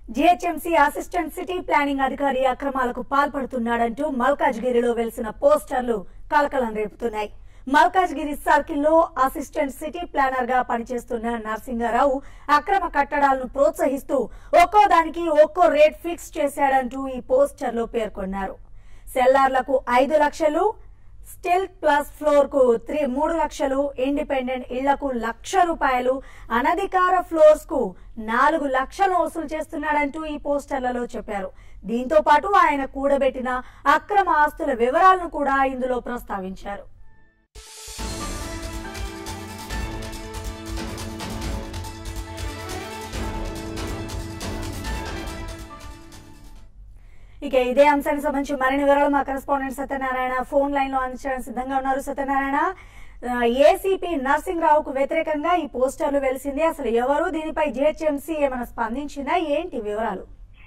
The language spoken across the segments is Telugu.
జీహెచ్ఎంసీ అసిస్టెంట్ సిటీ ప్లానింగ్ అధికారి అక్రమాలకు పాల్పడుతున్నాడంటూ మల్కాజ్గిరిలో వెలిసిన పోస్టర్లు కలకలం రేపుతున్నాయి మల్కాజ్గిరి సర్కిల్లో అసిస్టెంట్ సిటీ ప్లానర్ గా పనిచేస్తున్న నరసింగారావు అక్రమ కట్టడాలను ప్రోత్సహిస్తూ ఒక్కో దానికి ఒక్కో రేట్ ఫిక్స్ చేశాడంటూ ఈ పోస్టర్లో పేర్కొన్నారు సెల్లార్లకు ఐదు లక్షలు స్టిల్ ప్లస్ ఫ్లోర్ కు త్రీ మూడు లక్షలు ఇండిపెండెంట్ ఇళ్లకు లక్ష రూపాయలు అనధికార ఫ్లోర్స్ కు నాలుగు లక్షలు వసూలు చేస్తున్నాడంటూ ఈ పోస్టర్లలో చెప్పారు దీంతో పాటు ఆయన కూడబెట్టిన అక్రమ ఆస్తుల వివరాలను కూడా ఇందులో ప్రస్తావించారు ఇక ఇదే అంశానికి సంబంధించి మరిన్ని వివరాలు మా కరెస్పాండెంట్ సత్యనారాయణ ఫోన్ లైన్ లో అందించడానికి సిద్ధంగా ఉన్నారు సత్యనారాయణ ఆ, ఏసీపీ నరసింహరావుకు వ్యతిరేకంగా ఈ పోస్టర్లు వెలిసింది అసలు ఎవరు దీనిపై జిహెచ్ఎంసీ ఏమైనా స్పందించిందా ఏంటి వివరాలు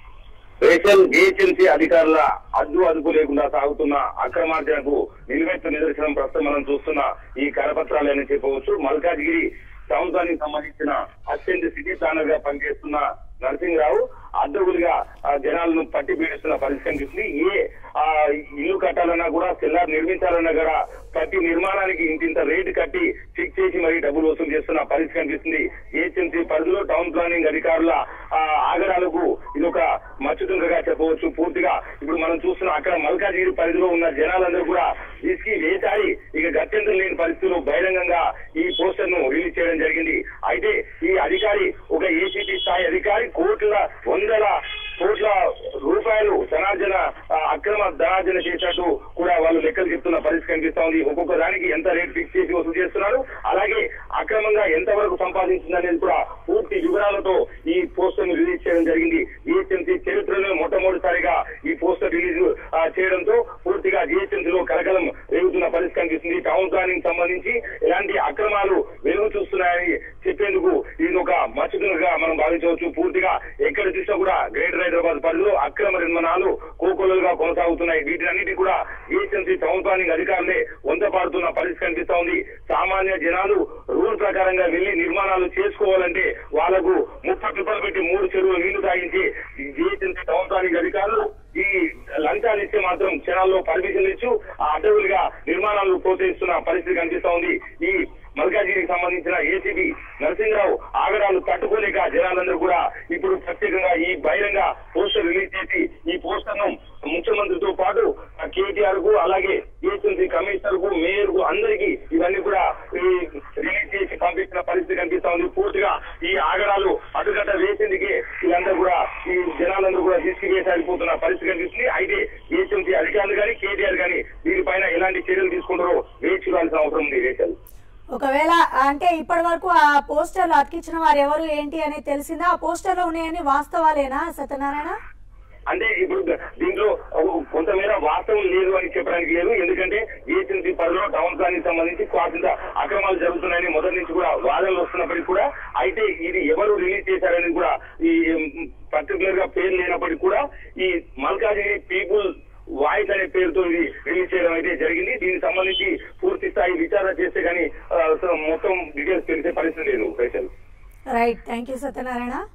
రేషన్ జిహెచ్ఎంసీ అధికారుల అడ్డు అదుపు లేకుండా సాగుతున్న అక్రమార్జనకు నిలువెత్తు నిదర్శనం ప్రస్తుతం మనం చూస్తున్న ఈ కరపత్రాలని చెప్పవచ్చు మల్కాజ్గిరి ప్రభుత్వానికి సంబంధించిన అత్యంత సిటీ ప్లానర్ గా పనిచేస్తున్న నరసింహరావు అడ్డగులుగా ఆ, జనాలను పట్టి పీడిస్తున్న పరిస్థితి కనిపిస్తుంది ఏ ఆ, ఇల్లు కట్టాలన్నా కూడా సెల్లార్ నిర్మించాలన్నా కూడా ప్రతి నిర్మాణానికి ఇంతింత రేటు కట్టి ఫిక్స్ చేసి మరీ డబ్బులు వసూలు చేస్తున్న పరిస్థితి కనిపిస్తుంది ఏహెచ్ఎంసీ పరిధిలో టౌన్ ప్లానింగ్ అధికారుల ఆ, ఆగడాలకు ఇది ఒక మచ్చుతుండగా చెప్పవచ్చు పూర్తిగా ఇప్పుడు మనం చూస్తున్న అక్కడ మల్కాజిగిరి పరిధిలో ఉన్న జనాలందరూ కూడా ఇసుకి వేసారి ఇక గత్యంతరం లేని పరిస్థితుల్లో బహిరంగంగా ఈ పోస్టర్ ను రిలీజ్ చేయడం జరిగింది అయితే ఈ అధికారి ఒక ఏసీపీ స్థాయి అధికారి కోట్ల వందల కోట్ల రూపాయలు ధనార్జన ఆ, అక్రమ ధనార్జన చేసినట్టు కూడా వాళ్ళు లెక్కలు చెప్తున్న పరిస్థితి కనిపిస్తా ఉంది ఒక్కొక్క దానికి ఎంత రేట్ ఫిక్స్ చేసి వసూలు చేస్తున్నారు అలాగే అక్రమంగా ఎంత వరకు సంపాదించింది అనేది కూడా పూర్తి వివరాలతో ఈ పోస్టర్ ను రిలీజ్ చేయడం జరిగింది జిహెచ్ఎంసీ చరిత్రలో మొట్టమొదటిసారిగా ఈ పోస్టర్ రిలీజ్ ఆ, చేయడంతో పూర్తిగా జిహెచ్ఎంసీ లో కలకలం రేగుతున్న పరిస్థితి కనిపిస్తుంది టౌన్ ప్లానింగ్ సంబంధించి ఎలాంటి అక్రమాలు వెలుగు చూస్తున్నాయని చెప్పేందుకు ఇది ఒక మచ్చుతున్నగా మనం భావించవచ్చు పూర్తిగా ఎక్కడ చూసినా కూడా గ్రేటర్ హైదరాబాద్ పరిధిలో అక్రమ నిర్మాణాలు కోకొలుగా కొనసాగుతున్నాయి వీటినన్నిటి కూడా జిహెచ్ఎంసీ టౌన్ ప్లానింగ్ అధికారులే వంత పాడుతున్న పరిస్థితి కనిపిస్తా ఉంది సామాన్య జనాలు రూల్ ప్రకారంగా వెళ్లి నిర్మాణాలు చేసుకోవాలంటే వాళ్లకు ముప్పై రూపాయలు పెట్టి మూడు చెరువులు నీళ్లు తాగించి జిహెచ్ఎంసీ టౌన్ ప్లానింగ్ అధికారులు ఈ లంచాలు ఇస్తే మాత్రం క్షణాల్లో పర్మిషన్ ఇచ్చు ఆ అడ్డవులుగా నిర్మాణాలు ప్రోత్సహిస్తున్న పరిస్థితి కనిపిస్తా ఉంది ఈ మల్కాజిగిరికి సంబంధించిన ఏసీబీ నరసింహరావు ఆగడాలు తట్టుకోలేక జనాలందరూ కూడా ఇప్పుడు ప్రత్యేకంగా ఈ బహిరంగ పోస్టర్ రిలీజ్ చేసి ఈ పోస్టర్ ను ముఖ్యమంత్రితో పాటు కేటీఆర్ కు అలాగే ఏసీసీ కమిషనర్ కు మేయర్ కు అందరికీ ఇవన్నీ కూడా ఈ రిలీజ్ చేసి పంపించిన పరిస్థితి కనిపిస్తా ఉంది పూర్తిగా ఈ ఆగడాలు అడ్డుగట్ట వేసేందుకే వీళ్ళందరూ కూడా ఈ జనాలందరూ కూడా తీసుకువేసి వెళ్ళిపోతున్న పరిస్థితి కనిపిస్తుంది అయితే ఏసీసీ అధికారులు కానీ కేటీఆర్ కానీ దీనిపైన ఎలాంటి చర్యలు తీసుకుంటారో వేచి చూడాల్సిన అవసరం ఉంది రేచల్ ఒకవేళ అంటే ఇప్పటి వరకు ఆ పోస్టర్లు అతికించిన వారు ఎవరు ఏంటి అనేది తెలిసిందా ఆ పోస్టర్లో ఉన్నాయని వాస్తవాలేనా సత్యనారాయణ అంటే ఇప్పుడు దీంట్లో కొంతమేర వాస్తవం లేదు అని చెప్పడానికి లేదు ఎందుకంటే ఏజెన్సీ పరిధిలో టౌన్ ప్లానింగ్ సంబంధించి కాసింత అక్రమాలు జరుగుతున్నాయని మొదటి నుంచి కూడా వాదనలు వస్తున్నప్పటికీ కూడా అయితే ఇది ఎవరు రిలీజ్ చేశారని కూడా ఈ పర్టికులర్ గా పేరు లేనప్పటికీ కూడా ఈ మల్కాజిగిరి పీపుల్ వాయిస్ అనే పేరుతో ఇది రిలీజ్ చేయడం అయితే జరిగింది దీనికి సంబంధించి పూర్తి స్థాయి విచారణ చేస్తే కానీ మొత్తం డీటెయిల్స్ తెలిసే పరిస్థితి లేదు special right thank you Satyanarayana